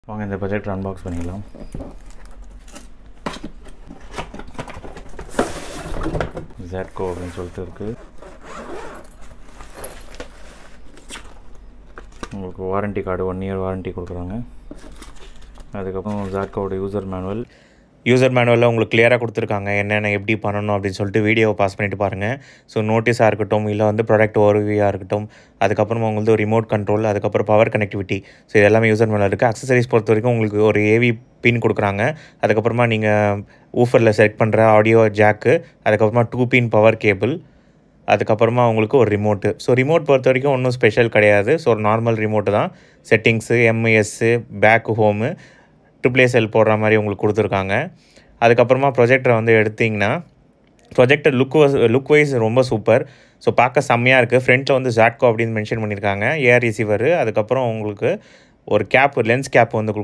வாங்க இந்த projector unbox பண்ணிக்கலாம் ஜேட்கோ அப்படின்னு சொல்லிட்டு இருக்குது உங்களுக்கு warranty card one year warranty கொடுக்குறாங்க அதுக்கப்புறம் ஜேட்கோட யூசர் மேனுவல் யூசர் மேனுவலில் உங்களுக்கு கிளியராக கொடுத்துருக்காங்க என்னென்ன எப்படி பண்ணணும் அப்படின்னு சொல்லிட்டு வீடியோவை பாஸ் பண்ணிட்டு பாருங்கள் ஸோ நோட்டீஸாக இருக்கட்டும் இல்லை வந்து ப்ராடக்ட் ஓவர்வியூவாக இருக்கட்டும் அதுக்கப்புறமா உங்களுக்கு ஒரு ரிமோட் கண்ட்ரோல் அதுக்கப்புறம் பவர் கனெக்டிவிட்டி ஸோ இது எல்லாமே யூசர் மேனுவல் இருக்குது அக்சசரிஸ் பொறுத்த வரைக்கும் உங்களுக்கு ஒரு ஏவி பின் கொடுக்குறாங்க அதுக்கப்புறமா நீங்கள் ஊஃபரில் செலக்ட் பண்ணுற ஆடியோ ஜாக்கு அதுக்கப்புறமா டூ பின் பவர் கேபிள் அதுக்கப்புறமா உங்களுக்கு ஒரு ரிமோட்டு ஸோ ரிமோட் பொறுத்த வரைக்கும் ஒன்றும் ஸ்பெஷல் கிடையாது ஸோ ஒரு நார்மல் ரிமோட்டு தான் செட்டிங்ஸு எம்ஐஎஸ்ஸு பேக் ஹோமு ட்ரிபிள் செல் போடுற மாதிரி உங்களுக்கு கொடுத்துருக்காங்க அதுக்கப்புறமா ப்ரொஜெக்டரை வந்து எடுத்திங்கன்னா ப்ரொஜெக்டர் லுக் லுக் வைஸ் ரொம்ப சூப்பர் ஸோ பார்க்க செம்மையாக இருக்குது ஃப்ரண்ட்டில் வந்து ஜாட்கோ அப்படின்னு மென்ஷன் பண்ணியிருக்காங்க ஏஆர் ரிசீவர் அதுக்கப்புறம் உங்களுக்கு ஒரு கேப் லென்ஸ் கேப் வந்து